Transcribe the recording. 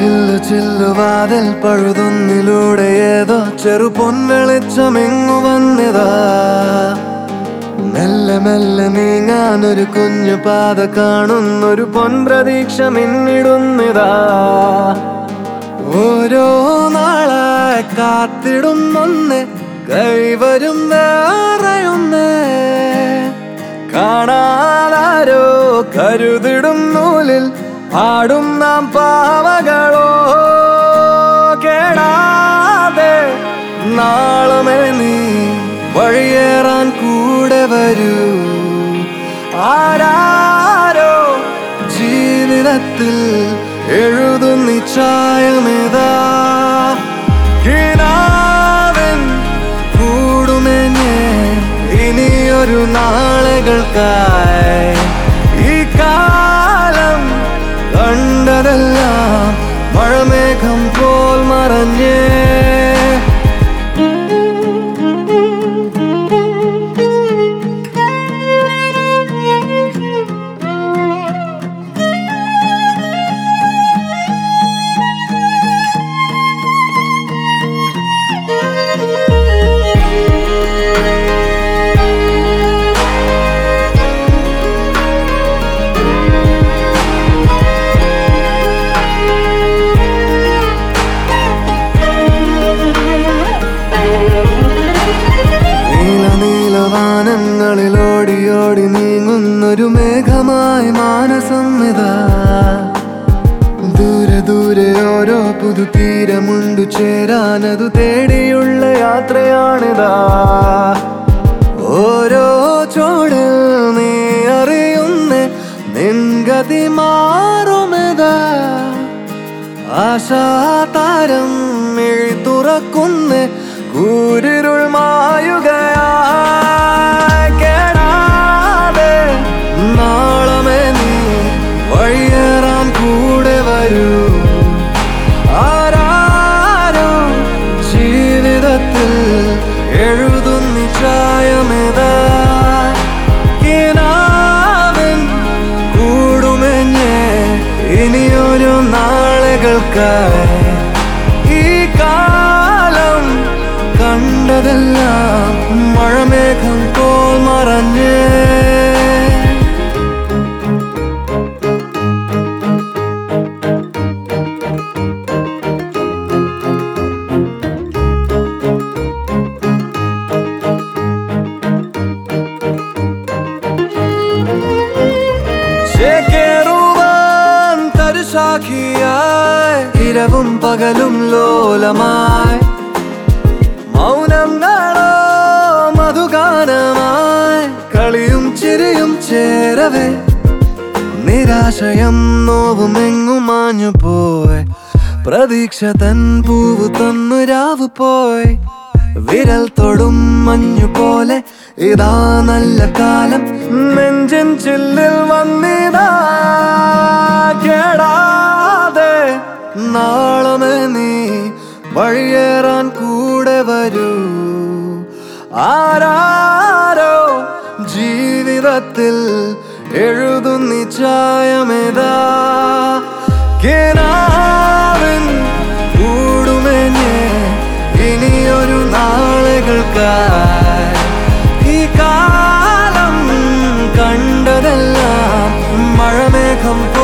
ചില്ലു ചില്ലു വാതിൽ പഴുതൊന്നിലൂടെ ഏതോ ചെറു പൊൻവെളിച്ചമെങ്ങു വന്നതാ മെല്ലെ മെല്ലെ നീങ്ങാനൊരു കുഞ്ഞു പാത കാണുന്നൊരു പൊൻപ്രതീക്ഷ മിന്നിടുന്നിതാ ഓരോ നാളായി കാത്തിടുന്നൊന്ന് കൈവരും വേറെയൊന്ന് കാണാതാരോ കരുതിടും നൂലിൽ പാടും നാം പാവകളോ കേടാതെ നാളമേ നീ വഴിയേറാൻ കൂടെ വരൂ ആരാരോ ജീവിതത്തിൽ എഴുതുന്നി ചായമേതാ കിനാവൻ കൂടുമെന്നെ ഇനിയൊരു നാളുകൾക്കായി ഈ കാലം കണ്ടതെല്ലാം മഴമേഘം പോൽ മറഞ്ഞേ നീല നീലവാനങ്ങളിൽ ഓടി ഓടി നീങ്ങുന്നൊരു മേഘമായി മാനസം ഇതാ ദൂരെ ദൂരെ ഓരോ പുതു തീരമുണ്ടു ചേരാനതു തേടിയുള്ള യാത്രയാണിതാ ഓരോ ചോടിൽ നീ അറിയുന്ന നിൻഗതി മാറുമിതാ ആശാതാരം മിഴി തുറക്കുന്ന കൂരിരുൾ മായുകയായി കേടാതെ നാളമേ നീ വഴിയേറാൻ കൂടെ വരൂ ആരാരോ ജീവിതത്തിൽ എഴുതുന്നി ചായമേതാ കിനാവിൻ കൂടുമെഞ്ഞേ ഇനിയൊരു നാളുകൾക്കായി ഈ കാലം കണ്ടതെല്ലാം മഴമേഘം പോൽ മറഞ്ഞേ ചേക്കേറുവാൻ തരുസാഖിയായി ഇരവും പകലും ലോലമായി മൗനങ്ങളോ മധുഗാനമായി കളിയും ചിരിയും ചേരവേ നിരാശയം നോവും എങ്ങും മാഞ്ഞു പോയി പ്രതീക്ഷ തൻ പൂവ് തന്നു രാവ് പോയി വിരൽ തൊടും മഞ്ഞു പോലെ ഇതാ നല്ല കാലം നെഞ്ചിൻ ചില്ലിൽ വന്നിതാ കേടാതെ നാളമേ നീ വഴിയേറാൻ കൂടെ വരൂ ആരാരോ ജീവിതത്തിൽ എഴുതുന്നി ചായമേതാ കിനാവിൻ കൂടുമെന്നെ ഇനിയൊരു നാളുകൾക്കായി ഈ കാലം കണ്ടതെല്ലാം മഴമേഘം പോ